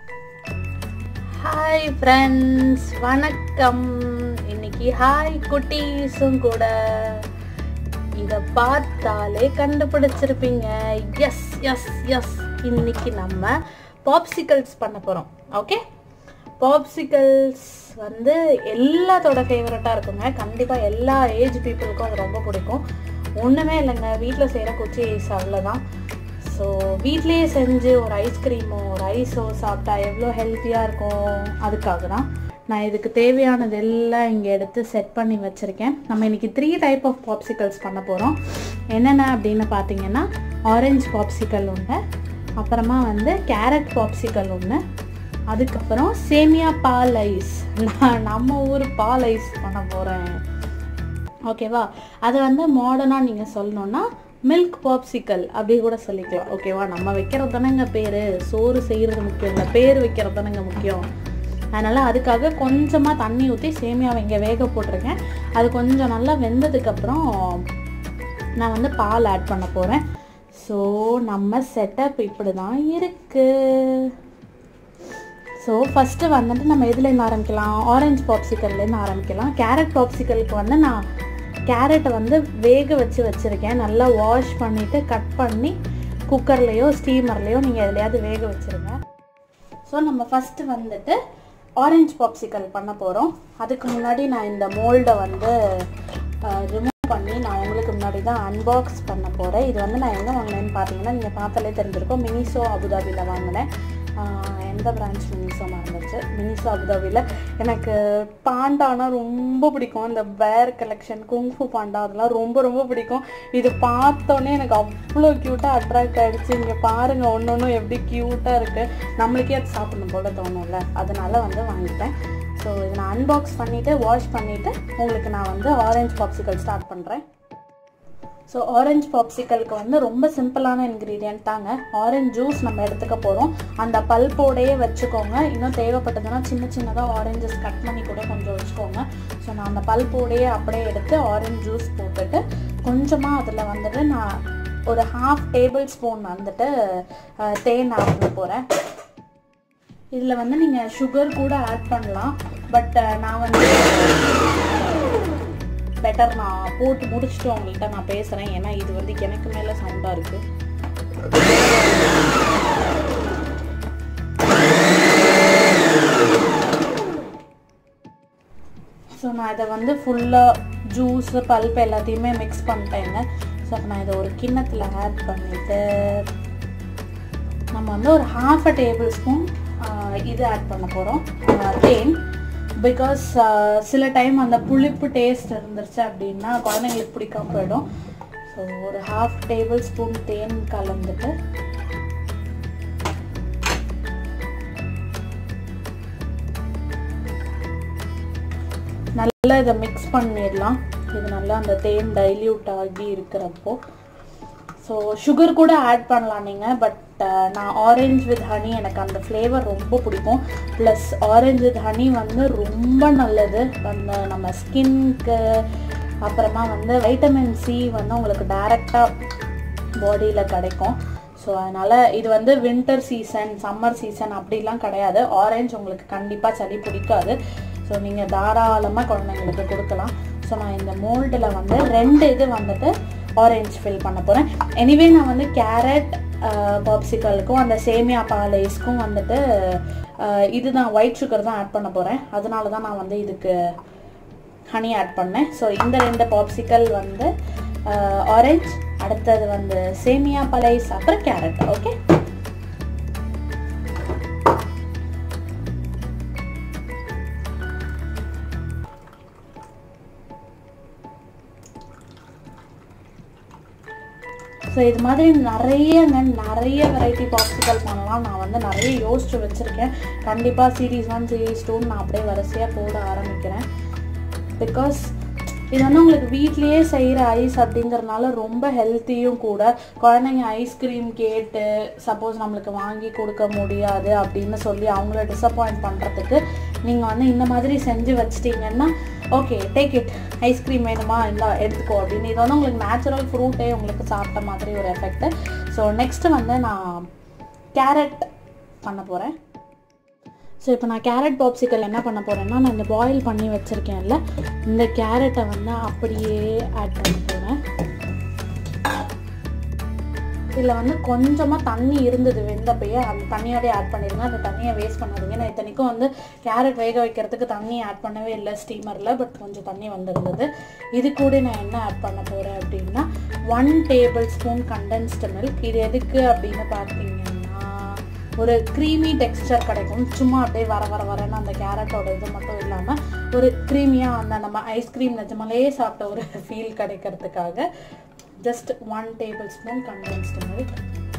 hi friends வணக்கம் இன்னைக்கு hi குட்டீஸும் கூட இதை பார்த்தாலே கண்டுபிடிச்சிருப்பீங்க எஸ் எஸ் எஸ் இன்னைக்கு நம்ம பாப்சிக்கல்ஸ் பண்ண போகிறோம் ஓகே பாப்சிக்கல்ஸ் வந்து எல்லாத்தோட ஃபேவரட்டாக இருக்குங்க கண்டிப்பாக எல்லா ஏஜ் பீப்புளுக்கும் அது ரொம்ப பிடிக்கும் ஒன்றுமே இல்லைங்க வீட்டில் செய்கிற குச்சி ஐஸ் அவ்வளோதான் ஸோ வீட்லேயே செஞ்சு ஒரு ஐஸ்கிரீமோ ஒரு ஐஸோ சாப்பிட்டா எவ்வளோ ஹெல்த்தியாக இருக்கும் அதுக்காக தான் நான் இதுக்கு தேவையானது எல்லாம் இங்கே எடுத்து செட் பண்ணி வச்சுருக்கேன் நம்ம இன்றைக்கி த்ரீ டைப் ஆஃப் பாப்சிக்கல்ஸ் பண்ண போகிறோம் என்னென்ன அப்படின்னு பார்த்தீங்கன்னா ஆரஞ்சு பாப்சிக்கல் ஒன்று அப்புறமா வந்து கேரட் பாப்சிக்கல் ஒன்று அதுக்கப்புறம் சேமியா பால் ஐஸ் நான் நம்ம ஊர் பால் ஐஸ் பண்ண போகிறேன் ஓகேவா அது வந்து மாடர்னாக நீங்கள் சொல்லணுன்னா மில்க் பாப்சிக்கல் அப்படி கூட சொல்லிக்கலாம் ஓகேவா நம்ம வைக்கிறது தானேங்க பேர் சோறு செய்கிறது முக்கியம் இல்லை பேர் வைக்கிறது தானேங்க முக்கியம் அதனால் அதுக்காக கொஞ்சமாக தண்ணி ஊற்றி சேமியாவை இங்கே வேக போட்டிருக்கேன் அது கொஞ்சம் நல்லா வெந்ததுக்கப்புறம் நான் வந்து பால் ஆட் பண்ண போகிறேன் ஸோ நம்ம செட்டப் இப்படி தான் இருக்குது ஸோ ஃபஸ்ட்டு வந்துட்டு நம்ம எதுலேருந்து ஆரம்பிக்கலாம் ஆரஞ்சு பாப்சிக்கல்லேருந்து ஆரம்பிக்கலாம் கேரட் பாப்சிக்கலுக்கு வந்து நான் கேரட்டை வந்து வேக வச்சு வச்சுருக்கேன் நல்லா வாஷ் பண்ணிவிட்டு கட் பண்ணி குக்கர்லேயோ ஸ்டீமர்லேயோ நீங்கள் எதுலையாவது வேக வச்சுருங்க ஸோ நம்ம ஃபஸ்ட்டு வந்துட்டு ஆரஞ்சு பாப்சிக்கல் பண்ண போகிறோம் அதுக்கு முன்னாடி நான் இந்த மோல்டை வந்து ரிமூவ் பண்ணி நான் உங்களுக்கு முன்னாடி தான் அன்பாக்ஸ் பண்ண போகிறேன் இது வந்து நான் எங்கே வாங்கினேன்னு பார்த்தீங்கன்னா நீங்கள் பார்த்தாலே தெரிஞ்சிருக்கோம் மினிசோ அபுதாபியில் வாங்கினேன் எந்த பிரான்ச் மினிசோ மறந்துச்சு மினிசோ அபுதாபியில் எனக்கு பாண்டானா ரொம்ப பிடிக்கும் இந்த பேர் கலெக்ஷன் குங்ஃபு பாண்டா அதெல்லாம் ரொம்ப ரொம்ப பிடிக்கும் இது பார்த்தோன்னே எனக்கு அவ்வளோ க்யூட்டாக அட்ராக்ட் ஆகிடுச்சு இங்கே பாருங்கள் ஒன்று ஒன்றும் எப்படி க்யூட்டாக இருக்குது நம்மளுக்கே அது சாப்பிடணும் போல தோணும்ல அதனால வந்து வாங்கிட்டேன் ஸோ இதை நான் அன்பாக்ஸ் பண்ணிவிட்டு வாஷ் பண்ணிவிட்டு உங்களுக்கு நான் வந்து ஆரஞ்சு பாப்சிக்கல் ஸ்டார்ட் பண்ணுறேன் ஸோ ஆரஞ்சு பாப்சிக்கலுக்கு வந்து ரொம்ப சிம்பிளான இன்க்ரீடியன்ட் தாங்க ஆரஞ்சு ஜூஸ் நம்ம எடுத்துக்க போகிறோம் அந்த பல்போடையே வச்சுக்கோங்க இன்னும் தேவைப்பட்டதுன்னா சின்ன சின்னதாக ஆரஞ்சஸ் கட் பண்ணி கூட கொஞ்சம் வச்சுக்கோங்க ஸோ நான் அந்த பல்போடையே அப்படியே எடுத்து ஆரஞ்சு ஜூஸ் போட்டுட்டு கொஞ்சமாக அதில் வந்துட்டு நான் ஒரு ஹாஃப் டேபிள் ஸ்பூன் வந்துட்டு தேன் ஆட் பண்ண போகிறேன் இதில் வந்து நீங்கள் சுகர் கூட ஆட் பண்ணலாம் பட் நான் வந்து பெட்டர் நான் போட்டு முடிச்சுட்டு உங்கள்கிட்ட நான் பேசுகிறேன் ஏன்னா இது வந்து எனக்கு மேலே சவுண்டாக இருக்குது ஸோ நான் இதை வந்து ஃபுல்லாக ஜூஸு பல்ப் எல்லாத்தையுமே மிக்ஸ் பண்ணிட்டேங்க ஸோ நான் இதை ஒரு கிண்ணத்தில் ஆட் பண்ணிவிட்டு நம்ம வந்து ஒரு ஹாஃப் அ டேபிள் ஸ்பூன் இது ஆட் பண்ண போகிறோம் தேன் பிகாஸ் சில டைம் அந்த புளிப்பு டேஸ்ட் இருந்துருச்சு அப்படின்னா குழந்தைங்களுக்கு பிடிக்காம போயிடும் ஸோ ஒரு ஹாஃப் டேபிள் ஸ்பூன் தேன் கலந்துட்டு நல்லா இதை மிக்ஸ் பண்ணிடலாம் இது நல்லா அந்த தேன் டைல்யூட் ஆகி இருக்கிறப்போ ஸோ சுகர் கூட ஆட் பண்ணலாம் நீங்கள் பட் நான் ஆரஞ்ச் வித் ஹனி எனக்கு அந்த ஃப்ளேவர் ரொம்ப பிடிக்கும் ப்ளஸ் ஆரஞ்ச் வித் ஹனி வந்து ரொம்ப நல்லது அந்த நம்ம ஸ்கின்க்கு அப்புறமா வந்து வைட்டமின் சி வந்து உங்களுக்கு டைரெக்டாக பாடியில் கிடைக்கும் ஸோ அதனால் இது வந்து வின்டர் சீசன் சம்மர் சீசன் அப்படிலாம் கிடையாது ஆரஞ்சு உங்களுக்கு கண்டிப்பாக சளி பிடிக்காது ஸோ நீங்கள் தாராளமாக குழந்தைங்களுக்கு கொடுக்கலாம் ஸோ நான் இந்த மோல்டில் வந்து ரெண்டு இது வந்துட்டு ஆரஞ்ச் ஃபில் பண்ண போகிறேன் எனிவே நான் வந்து கேரட் பாப்சிக்கலுக்கும் அந்த சேமியா பாலைஸ்க்கும் வந்துட்டு இதுதான் ஒயிட் சுகர் தான் ஆட் பண்ண போகிறேன் அதனால தான் நான் வந்து இதுக்கு ஹனி ஆட் பண்ணேன் ஸோ இந்த ரெண்டு பாப்சிக்கல் வந்து ஆரஞ்ச் அடுத்தது வந்து சேமியா பலைஸ் அப்புறம் கேரட் ஓகே ஸோ இது மாதிரி நிறையங்க நிறைய வெரைட்டி பாப்சிக்கல் பண்ணலாம் நான் வந்து நிறைய யோசிச்சு வச்சுருக்கேன் கண்டிப்பாக சீரீஸ் ஒன் சீரீஸ் டூன்னு நான் அப்படியே வரிசையாக போட ஆரம்பிக்கிறேன் பிகாஸ் இது வந்து உங்களுக்கு வீட்லேயே செய்கிற ஐஸ் அப்படிங்கிறதுனால ரொம்ப ஹெல்த்தியும் கூட குழந்தைங்க ஐஸ்கிரீம் கேட்டு சப்போஸ் நம்மளுக்கு வாங்கி கொடுக்க முடியாது அப்படின்னு சொல்லி அவங்கள டிசப்பாயிண்ட் பண்ணுறதுக்கு நீங்கள் வந்து இந்த மாதிரி செஞ்சு வச்சிட்டிங்கன்னா ஓகே டேக் இட் ஐஸ்கிரீம் வேணுமா இல்லை எடுத்துக்கோ அப்படின்னு இது வந்து உங்களுக்கு நேச்சுரல் ஃப்ரூட்டே உங்களுக்கு சாப்பிட்ட மாதிரி ஒரு எஃபெக்ட்டு ஸோ நெக்ஸ்ட்டு வந்து நான் கேரட் பண்ண போகிறேன் ஸோ இப்போ நான் கேரட் பாப்சிக்கல் என்ன பண்ண போகிறேன்னா நான் இந்த பாயில் பண்ணி வச்சுருக்கேன்ல இந்த கேரட்டை வந்து அப்படியே ஆட் பண்ண போகிறேன் இதில் வந்து கொஞ்சமாக தண்ணி இருந்தது வெந்தப்பயே அந்த தண்ணியோடய ஆட் பண்ணிடுங்க அந்த தண்ணியை வேஸ்ட் பண்ணாதீங்க நான் இத்தனைக்கும் வந்து கேரட் வேக வைக்கிறதுக்கு தண்ணி ஆட் பண்ணவே இல்லை ஸ்டீமரில் பட் கொஞ்சம் தண்ணி வந்திருந்தது இது கூட நான் என்ன ஆட் பண்ண போகிறேன் அப்படின்னா one tablespoon condensed milk இது எதுக்கு அப்படின்னு பார்த்தீங்கன்னா ஒரு க்ரீமி டெக்ஸ்டர் கிடைக்கும் சும்மா அப்படியே வர வர வரன்னு அந்த கேரட்டோட இது மட்டும் இல்லாமல் ஒரு க்ரீமியாக அந்த நம்ம ஐஸ்கிரீம் நிஜமாலே சாப்பிட்ட ஒரு ஃபீல் கிடைக்கிறதுக்காக just one tablespoon condensed milk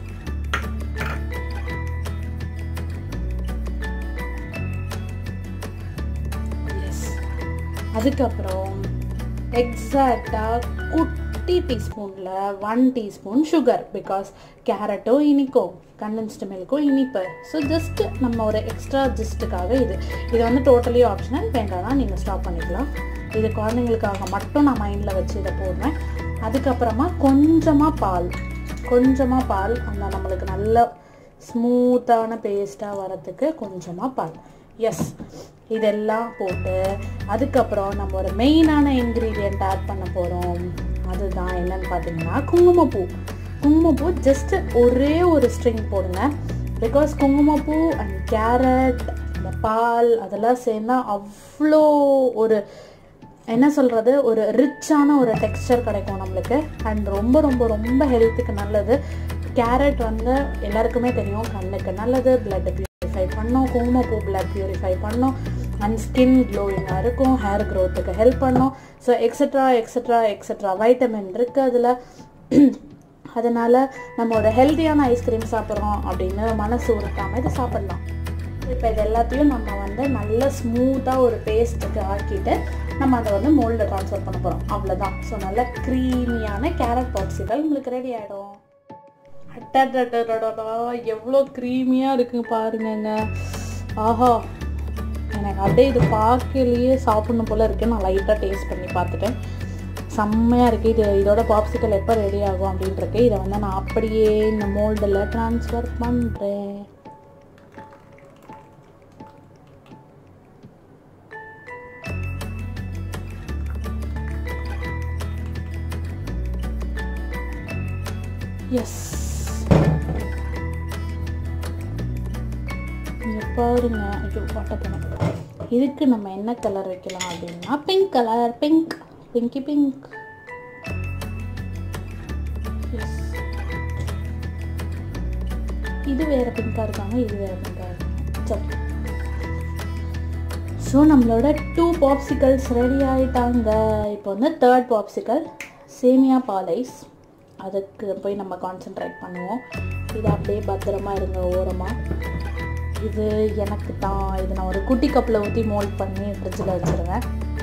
அதுக்கப்புறம் எக்ஸாக்டாக குட்டி டீஸ்பூனில் ஒன் டீஸ்பூன் சுகர் பிகாஸ் கேரட்டும் இனிக்கும் கண்டென்ஸ்டு மில்க்கும் இனிப்பு ஸோ ஜஸ்ட் நம்ம ஒரு எக்ஸ்ட்ரா ஜஸ்ட்டுக்காக இது இது வந்து டோட்டலி ஆப்ஷனல் வேண்டாம்னா நீங்கள் ஸ்டாப் பண்ணிக்கலாம் இது குழந்தைங்களுக்காக மட்டும் நான் மைண்டில் வச்சு இதை போடுறேன் அதுக்கப்புறமா கொஞ்சமாக பால் கொஞ்சமாக பால் அந்த நம்மளுக்கு நல்ல ஸ்மூத்தான பேஸ்ட்டாக வரத்துக்கு கொஞ்சமாக பால் எஸ் இதெல்லாம் போட்டு அதுக்கப்புறம் நம்ம ஒரு மெயினான இன்க்ரீடியண்ட் ஆட் பண்ண போகிறோம் அதுதான் என்னன்னு பார்த்தீங்கன்னா குங்குமப்பூ குங்குமப்பூ ஜஸ்ட் ஒரே ஒரு ஸ்ட்ரிங் போடுங்க பிகாஸ் குங்குமப்பூ அண்ட் கேரட் இந்த பால் அதெல்லாம் சேர்ந்தா அவ்வளோ ஒரு என்ன சொல்கிறது ஒரு ரிச்சான ஒரு டெக்ஸ்டர் கிடைக்கும் நம்மளுக்கு அண்ட் ரொம்ப ரொம்ப ரொம்ப ஹெல்த்துக்கு நல்லது கேரட் வந்து எல்லாருக்குமே தெரியும் கண்ணுக்கு நல்லது பிளட் பியூரிஃபை பண்ணும் குங்குமப்பூ பிளட் பியூரிஃபை பண்ணும் அண்ட் ஸ்கின் க்ளோயிங்காக இருக்கும் ஹேர் க்ரோத்துக்கு ஹெல்ப் பண்ணும் so extra extra extra vitamin இருக்குது அதில் அதனால் நம்ம ஒரு ஹெல்த்தியான ஐஸ்கிரீம் சாப்பிட்றோம் அப்படின்னு மனசு உறுத்தாமல் இதை சாப்பிட்லாம் இப்போ இது எல்லாத்தையும் நம்ம வந்து நல்ல ஸ்மூத்தாக ஒரு பேஸ்ட்டுக்கு ஆக்கிட்டு நம்ம அதை வந்து மோல்டில் ட்ரான்ஸ்ஃபர் பண்ண போகிறோம் அவ்வளோதான் ஸோ நல்ல க்ரீமியான கேரட் பாப்சிக்கல் உங்களுக்கு ரெடி ஆகிடும் அட்டடடடடா எவ்வளோ க்ரீமியாக இருக்குங்க பாருங்கங்க ஆஹா எனக்கு அப்படியே இது பார்க்கலையே சாப்பிடணும் போல் இருக்குது நான் லைட்டாக டேஸ்ட் பண்ணி பார்த்துட்டேன் செம்மையாக இருக்குது இது இதோட பாப்சிக்கல் எப்போ ரெடி ஆகும் அப்படின்ட்டு இதை வந்து நான் அப்படியே இந்த மோல்டில் ட்ரான்ஸ்ஃபர் பண்ணுறேன் எஸ் இங்கே பாருங்க ஐயோ பாட்ட பண்ண இதுக்கு நம்ம என்ன கலர் வைக்கலாம் அப்படின்னா pink colour pink pinky pink இது வேற பிங்காக இருக்காங்க இது வேற பிங்காக இருக்காங்க சரி ஸோ நம்மளோட டூ பாப்சிக்கல்ஸ் ரெடி ஆகிட்டாங்க இப்போ வந்து தேர்ட் பாப்சிக்கல் சேமியா பாலைஸ் அதுக்கு போய் நம்ம கான்சென்ட்ரேட் பண்ணுவோம் இது அப்படியே பத்திரமா இருங்க ஓரமாக இது எனக்கு தான் இது நான் ஒரு குட்டி கப்பில் ஊற்றி மோல்ட் பண்ணி ஃப்ரிட்ஜில் வச்சுருவேன்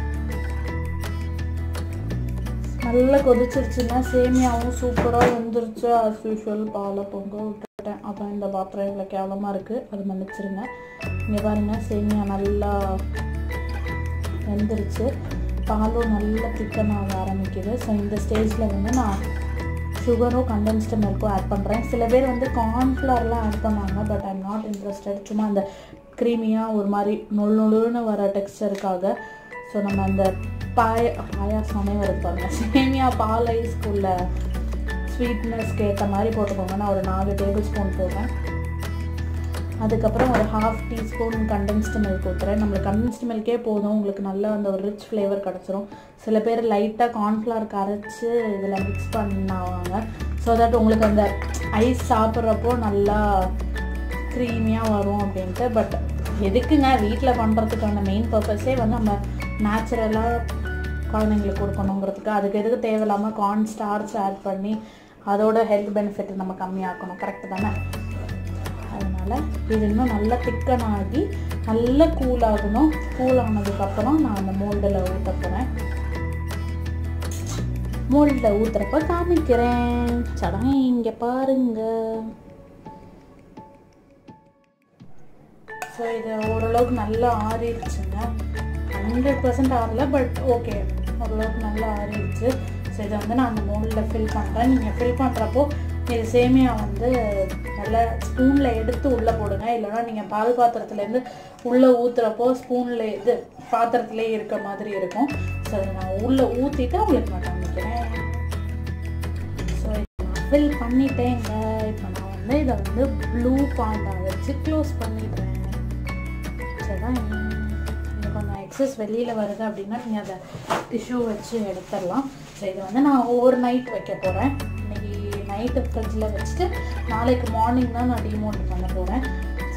நல்லா கொதிச்சிருச்சுன்னா சேமியாவும் சூப்பராக வந்துருச்சு ஆஸ் யூஷுவல் பாலை பொங்க விட்டுட்டேன் அப்புறம் இந்த பாத்திரம் இவ்வளோ கேவலமாக இருக்குது அது மன்னிச்சிருங்க இங்கே பாருங்கள் சேமியா நல்லா வெந்துருச்சு பாலும் நல்லா திக்கன் ஆக ஆரம்பிக்குது ஸோ இந்த ஸ்டேஜில் வந்து நான் சுகரும் கண்டென்ஸ்டு மில்க்கும் ஆட் பண்ணுறேன் சில பேர் வந்து கார்ன்ஃப்ளவர்லாம் ஆட் பண்ணாங்க பட் ஐம் நாட் இன்ட்ரெஸ்டட் சும்மா அந்த க்ரீமியாக ஒரு மாதிரி நொல் நொழுன்னு வர டெக்ஸ்டருக்காக ஸோ நம்ம அந்த பாய பாயாசமே வருது பாருங்க சேமியா பால் ஐஸ்குள்ள ஸ்வீட்னஸ்க்கு ஏற்ற மாதிரி போட்டுக்கோங்க நான் ஒரு நாலு டேபிள் ஸ்பூன் போடுறேன் அதுக்கப்புறம் ஒரு ஹாஃப் டீஸ்பூன் கண்டென்ஸ்டு மில்க் ஊற்றுறேன் நம்மளுக்கு கண்டென்ஸ்டு மில்கே போதும் உங்களுக்கு நல்ல அந்த ஒரு ரிச் ஃப்ளேவர் கிடச்சிரும் சில பேர் லைட்டாக கார்ன்ஃப்ளவர் கரைச்சி இதில் மிக்ஸ் பண்ணுவாங்க ஸோ தட் உங்களுக்கு அந்த ஐஸ் சாப்பிட்றப்போ நல்லா க்ரீமியாக வரும் அப்படின்ட்டு பட் எதுக்குங்க வீட்டில் பண்ணுறதுக்கான மெயின் பர்பஸே வந்து நம்ம நேச்சுரலாக குழந்தைங்களுக்கு கொடுக்கணுங்கிறதுக்கு அதுக்கு எதுக்கு தேவையில்லாமல் கார்ன் ஸ்டார்ச் ஆட் பண்ணி அதோட ஹெல்த் பெனிஃபிட் நம்ம கம்மியாக்கணும் கரெக்டு தானே அதனால் இது இன்னும் நல்லா திக்கன் ஆகி நல்லா கூல் ஆகணும் கூல் ஆனதுக்கப்புறம் நான் அந்த மோல்டில் ஊற்ற போகிறேன் மோல்டில் ஊற்றுறப்ப காமிக்கிறேன் சடம் இங்கே பாருங்க ஸோ இது ஓரளவுக்கு நல்லா ஆறிடுச்சுங்க ஹண்ட்ரட் பர்சன்ட் ஆறல பட் ஓகே ஓரளவுக்கு நல்லா ஆறிடுச்சு ஸோ இதை வந்து நான் அந்த மோல்டில் ஃபில் பண்ணுறேன் நீங்கள் ஃபில் பண்ணுறப்போ இது சேமியா வந்து நல்லா ஸ்பூனில் எடுத்து உள்ளே போடுங்க இல்லைன்னா நீங்கள் பால் பாத்திரத்துலேருந்து உள்ளே ஊற்றுறப்போ ஸ்பூனில் இது பாத்திரத்துலேயே இருக்க மாதிரி இருக்கும் ஸோ இதை நான் உள்ளே ஊற்றிட்டு உங்களுக்கு நான் காமிக்கிறேன் ஸோ நான் ஃபில் பண்ணிட்டேங்க இப்போ நான் வந்து இதை வந்து ப்ளூ பாண்டா வச்சு க்ளோஸ் பண்ணிடுறேன் சரிதான் இங்கே கொஞ்சம் எக்ஸஸ் வெளியில் வருது அப்படின்னா நீங்கள் அதை டிஷ்யூ வச்சு எடுத்துடலாம் ஸோ இதை வந்து நான் ஓவர் நைட் வைக்க போகிறேன் இன்னைக்கு நைட்டு ஃப்ரிட்ஜில் வச்சுட்டு நாளைக்கு மார்னிங் தான் நான் டிமோல்ட் பண்ண போகிறேன்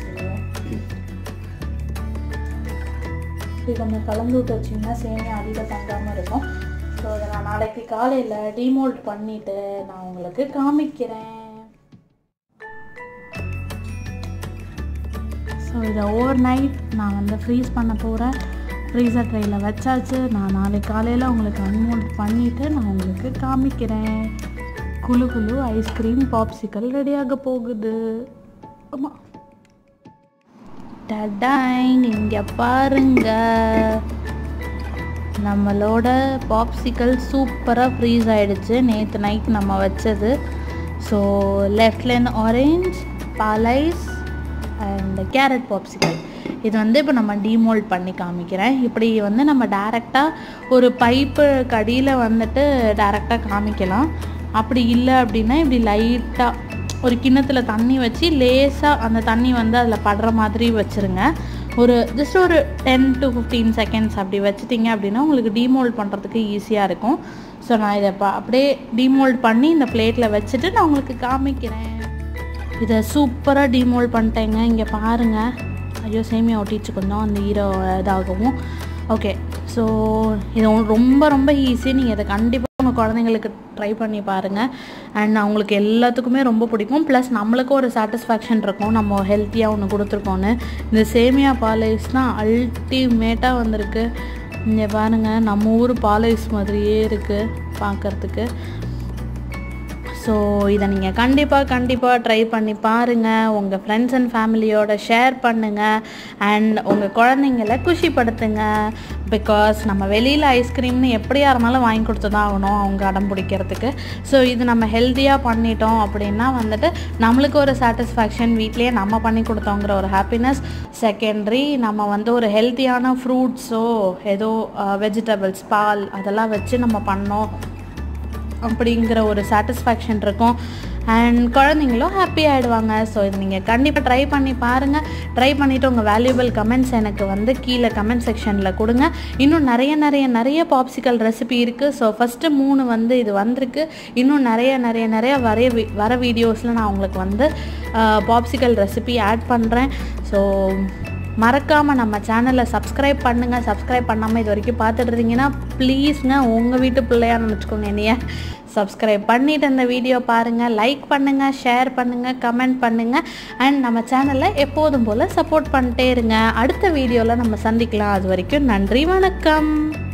இது கொஞ்சம் கலந்து விட்டு வச்சிங்கன்னா சேமியா அடியில் தங்காமல் இருக்கும் ஸோ அதை நான் நாளைக்கு காலையில் டிமோல்ட் பண்ணிவிட்டு நான் உங்களுக்கு காமிக்கிறேன் ஸோ இதை ஓவர் நைட் நான் வந்து ஃப்ரீஸ் பண்ண போகிறேன் ஃப்ரீசர் ட்ரையில் வச்சாச்சு நான் நாளைக்கு காலையில் உங்களுக்கு அன்மோல்ட் பண்ணிவிட்டு நான் உங்களுக்கு காமிக்கிறேன் குழு குழு ஐஸ்கிரீம் பாப்சிக்கல் ரெடியாக போகுது ஆமாம் டடாங் இங்கே பாருங்க நம்மளோட பாப்சிக்கல் சூப்பராக ஃப்ரீஸ் ஆகிடுச்சு நேற்று நைட் நம்ம வச்சது ஸோ லெஃப்ட்லேருந்து ஆரஞ்ச் பாலைஸ் அண்ட் கேரட் பாப்சிக்கல் இது வந்து இப்போ நம்ம டீமோல்ட் பண்ணி காமிக்கிறேன் இப்படி வந்து நம்ம டேரெக்டாக ஒரு பைப்பு கடியில் வந்துட்டு டேரெக்டாக காமிக்கலாம் அப்படி இல்லை அப்படின்னா இப்படி லைட்டாக ஒரு கிண்ணத்தில் தண்ணி வச்சு லேசாக அந்த தண்ணி வந்து அதில் படுற மாதிரி வச்சுருங்க ஒரு ஜஸ்ட் ஒரு டென் டு ஃபிஃப்டீன் செகண்ட்ஸ் அப்படி வச்சுட்டிங்க அப்படின்னா உங்களுக்கு டீமோல்ட் பண்ணுறதுக்கு ஈஸியாக இருக்கும் ஸோ நான் இதை ப அப்படியே டீமோல்ட் பண்ணி இந்த பிளேட்டில் வச்சுட்டு நான் உங்களுக்கு காமிக்கிறேன் இதை சூப்பராக டீமோல்ட் பண்ணிட்டேங்க இங்கே பாருங்கள் ஐயோ சேமியா ஒட்டிச்சு கொஞ்சம் அந்த ஈரோ இதாகவும் ஓகே ஸோ இது ரொம்ப ரொம்ப ஈஸி நீங்கள் இதை கண்டிப்பாக உங்கள் குழந்தைங்களுக்கு ட்ரை பண்ணி பாருங்கள் அண்ட் அவங்களுக்கு எல்லாத்துக்குமே ரொம்ப பிடிக்கும் ப்ளஸ் நம்மளுக்கும் ஒரு சாட்டிஸ்ஃபேக்ஷன் இருக்கும் நம்ம ஹெல்த்தியாக ஒன்று கொடுத்துருக்கோன்னு இந்த சேமியா பாலைஸ் தான் அல்டிமேட்டாக வந்திருக்கு இங்கே பாருங்கள் நம்ம ஊர் பாலைஸ் மாதிரியே இருக்குது பார்க்குறதுக்கு ஸோ இதை நீங்கள் கண்டிப்பாக கண்டிப்பாக ட்ரை பண்ணி பாருங்கள் உங்கள் ஃப்ரெண்ட்ஸ் அண்ட் ஃபேமிலியோட ஷேர் பண்ணுங்கள் அண்ட் உங்கள் குழந்தைங்கள குஷிப்படுத்துங்க பிகாஸ் நம்ம வெளியில் ஐஸ்கிரீம்னு எப்படியா இருந்தாலும் வாங்கி கொடுத்து தான் ஆகணும் அவங்க அடம் பிடிக்கிறதுக்கு ஸோ இது நம்ம ஹெல்த்தியாக பண்ணிட்டோம் அப்படின்னா வந்துட்டு நம்மளுக்கு ஒரு சாட்டிஸ்ஃபேக்ஷன் வீட்லேயே நம்ம பண்ணி கொடுத்தோங்கிற ஒரு ஹாப்பினஸ் செகண்டரி நம்ம வந்து ஒரு ஹெல்த்தியான ஃப்ரூட்ஸோ ஏதோ வெஜிடபிள்ஸ் பால் அதெல்லாம் வச்சு நம்ம பண்ணோம் அப்படிங்கிற ஒரு சாட்டிஸ்ஃபேக்ஷன் இருக்கும் அண்ட் குழந்தைங்களும் ஹாப்பி ஆகிடுவாங்க ஸோ இது நீங்கள் கண்டிப்பாக ட்ரை பண்ணி பாருங்கள் ட்ரை பண்ணிவிட்டு உங்கள் வேல்யூபிள் கமெண்ட்ஸ் எனக்கு வந்து கீழே கமெண்ட் செக்ஷனில் கொடுங்க இன்னும் நிறைய நிறைய நிறைய பாப்சிக்கல் ரெசிபி இருக்குது ஸோ ஃபஸ்ட்டு மூணு வந்து இது வந்திருக்கு இன்னும் நிறைய நிறைய நிறைய வரைய வி- வர வீடியோஸில் நான் உங்களுக்கு வந்து பாப்சிக்கல் ரெசிபி ஆட் பண்ணுறேன் ஸோ மறக்காமல் நம்ம சேனலை சப்ஸ்கிரைப் பண்ணுங்கள் சப்ஸ்கிரைப் பண்ணாமல் இது வரைக்கும் பார்த்துட்டு இருந்தீங்கன்னா ப்ளீஸ்ங்க உங்கள் வீட்டு பிள்ளையா நினச்சிக்கோங்க என்னைய சப்ஸ்கிரைப் பண்ணிவிட்டு இந்த வீடியோ பாருங்கள் லைக் பண்ணுங்கள் ஷேர் பண்ணுங்கள் கமெண்ட் பண்ணுங்கள் அண்ட் நம்ம சேனலை எப்போதும் போல் சப்போர்ட் பண்ணிட்டே இருங்க அடுத்த வீடியோவில் நம்ம சந்திக்கலாம் அது வரைக்கும் நன்றி வணக்கம்